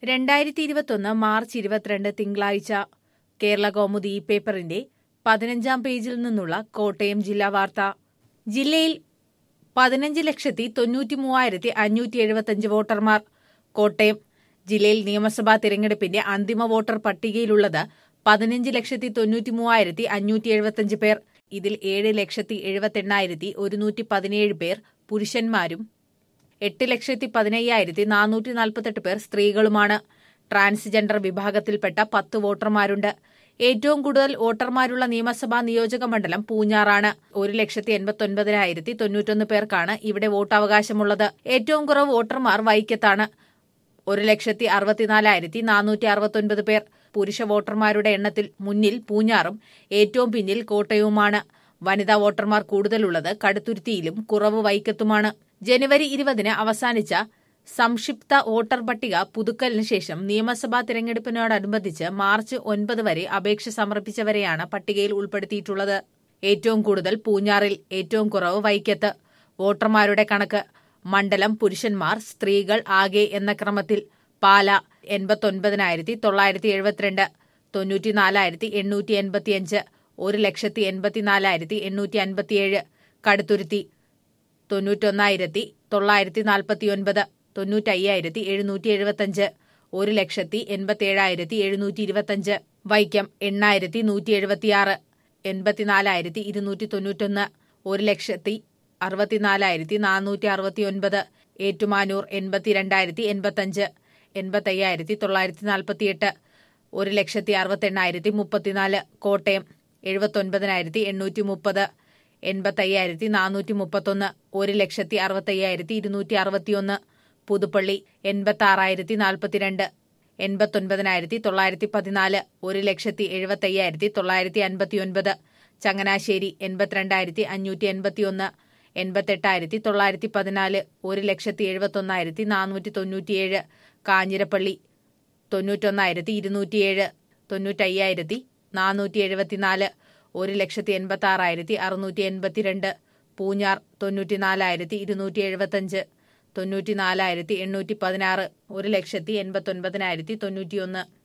രണ്ടായിരത്തി ഇരുപത്തൊന്ന് മാർച്ച് ഇരുപത്തിരണ്ട് തിങ്കളാഴ്ച കേരള കൗമുദി ഈ പേപ്പറിന്റെ പതിനഞ്ചാം പേജിൽ നിന്നുള്ള കോട്ടയം ജില്ലാ വാർത്ത ജില്ലയിൽ പതിനഞ്ച് ലക്ഷത്തി തൊണ്ണൂറ്റി മൂവായിരത്തി അഞ്ഞൂറ്റി എഴുപത്തിയഞ്ച് വോട്ടർമാർ കോട്ടയം ജില്ലയിൽ നിയമസഭാ തിരഞ്ഞെടുപ്പിന്റെ അന്തിമ വോട്ടർ പട്ടികയിലുള്ളത് പതിനഞ്ച് ലക്ഷത്തി തൊണ്ണൂറ്റി മൂവായിരത്തി അഞ്ഞൂറ്റി എഴുപത്തിയഞ്ച് പേർ ഇതിൽ ഏഴ് ലക്ഷത്തി എഴുപത്തെണ്ണായിരത്തി ഒരുന്നൂറ്റി പതിനേഴ് പേർ പുരുഷന്മാരും എട്ട് ലക്ഷത്തി പതിനയ്യായിരത്തി നാനൂറ്റി നാൽപ്പത്തെട്ട് പേർ സ്ത്രീകളുമാണ് ട്രാൻസ്ജെൻഡർ വിഭാഗത്തിൽപ്പെട്ട പത്ത് വോട്ടർമാരുണ്ട് ഏറ്റവും കൂടുതൽ വോട്ടർമാരുള്ള നിയമസഭാ നിയോജക മണ്ഡലം പൂഞ്ഞാറാണ് ഒരു ലക്ഷത്തി എൺപത്തൊൻപതിനായിരത്തി തൊണ്ണൂറ്റൊന്ന് പേർക്കാണ് ഇവിടെ വോട്ടവകാശമുള്ളത് ഏറ്റവും കുറവ് വോട്ടർമാർ വൈക്കത്താണ് ഒരു ലക്ഷത്തി അറുപത്തിനാലായിരത്തി നാനൂറ്റി അറുപത്തൊൻപത് പേർ പുരുഷ വോട്ടർമാരുടെ എണ്ണത്തിൽ മുന്നിൽ പൂഞ്ഞാറും ഏറ്റവും പിന്നിൽ കോട്ടയവുമാണ് വനിതാ വോട്ടർമാർ കൂടുതലുള്ളത് കടുത്തുരുത്തിയിലും കുറവ് വൈക്കത്തുമാണ് ജനുവരി ഇരുപതിന് അവസാനിച്ച സംക്ഷിപ്ത വോട്ടർ പട്ടിക പുതുക്കലിന് ശേഷം നിയമസഭാ തിരഞ്ഞെടുപ്പിനോടനുബന്ധിച്ച് മാർച്ച് ഒൻപത് വരെ അപേക്ഷ സമർപ്പിച്ചവരെയാണ് പട്ടികയിൽ ഉൾപ്പെടുത്തിയിട്ടുള്ളത് ഏറ്റവും കൂടുതൽ പൂഞ്ഞാറിൽ ഏറ്റവും കുറവ് വൈക്കത്ത് വോട്ടർമാരുടെ കണക്ക് മണ്ഡലം പുരുഷന്മാർ സ്ത്രീകൾ ആകെ എന്ന ക്രമത്തിൽ പാല എൺപത്തൊൻപതിനായിരത്തി തൊള്ളായിരത്തി എഴുപത്തിരണ്ട് തൊണ്ണൂറ്റിനാലായിരത്തി എണ്ണൂറ്റി എൺപത്തിയഞ്ച് ഒരു ലക്ഷത്തി എൺപത്തിനാലായിരത്തി എണ്ണൂറ്റി അൻപത്തിയേഴ് കടുത്തുരുത്തി തൊണ്ണൂറ്റൊന്നായിരത്തി തൊള്ളായിരത്തി നാൽപ്പത്തിയൊൻപത് തൊണ്ണൂറ്റയ്യായിരത്തി എഴുന്നൂറ്റി എഴുപത്തഞ്ച് ഒരു ലക്ഷത്തി എൺപത്തിയേഴായിരത്തി എഴുന്നൂറ്റി ഇരുപത്തഞ്ച് വൈക്കം എണ്ണായിരത്തി നൂറ്റി എഴുപത്തിയാറ് എൺപത്തിനാലായിരത്തി ഇരുന്നൂറ്റി തൊണ്ണൂറ്റൊന്ന് ഒരു ലക്ഷത്തി അറുപത്തിനാലായിരത്തി നാനൂറ്റി അറുപത്തിയൊൻപത് ഏറ്റുമാനൂർ എൺപത്തിരണ്ടായിരത്തി എൺപത്തഞ്ച് എൺപത്തയ്യായിരത്തി തൊള്ളായിരത്തി നാൽപ്പത്തിയെട്ട് ഒരു ലക്ഷത്തി അറുപത്തെണ്ണായിരത്തി മുപ്പത്തിനാല് കോട്ടയം എഴുപത്തൊൻപതിനായിരത്തി എണ്ണൂറ്റി മുപ്പത് എൺപത്തയ്യായിരത്തി നാനൂറ്റി മുപ്പത്തൊന്ന് ഒരു ലക്ഷത്തി അറുപത്തയ്യായിരത്തി ഇരുന്നൂറ്റി അറുപത്തിയൊന്ന് പുതുപ്പള്ളി എൺപത്തി നാൽപ്പത്തിരണ്ട് എൺപത്തൊൻപതിനായിരത്തി തൊള്ളായിരത്തി പതിനാല് ഒരു ലക്ഷത്തി എഴുപത്തയ്യായിരത്തി തൊള്ളായിരത്തി അൻപത്തിയൊൻപത് ചങ്ങനാശ്ശേരി എൺപത്തിരണ്ടായിരത്തി അഞ്ഞൂറ്റി എൺപത്തിയൊന്ന് എൺപത്തെട്ടായിരത്തി തൊള്ളായിരത്തി പതിനാല് ഒരു ലക്ഷത്തി എഴുപത്തൊന്നായിരത്തി നാനൂറ്റി തൊണ്ണൂറ്റിയേഴ് കാഞ്ഞിരപ്പള്ളി തൊണ്ണൂറ്റൊന്നായിരത്തി ഇരുന്നൂറ്റിയേഴ് തൊണ്ണൂറ്റയ്യായിരത്തി നാനൂറ്റി എഴുപത്തിനാല് ഒരു ലക്ഷത്തി എൺപത്തി ആറായിരത്തി അറുന്നൂറ്റി എൺപത്തിരണ്ട് പൂഞ്ഞാർ തൊണ്ണൂറ്റിനാലായിരത്തി ഇരുന്നൂറ്റി എഴുപത്തഞ്ച് തൊണ്ണൂറ്റിനാലായിരത്തി എണ്ണൂറ്റി പതിനാറ് ഒരു ലക്ഷത്തി എൺപത്തൊൻപതിനായിരത്തി തൊണ്ണൂറ്റിയൊന്ന്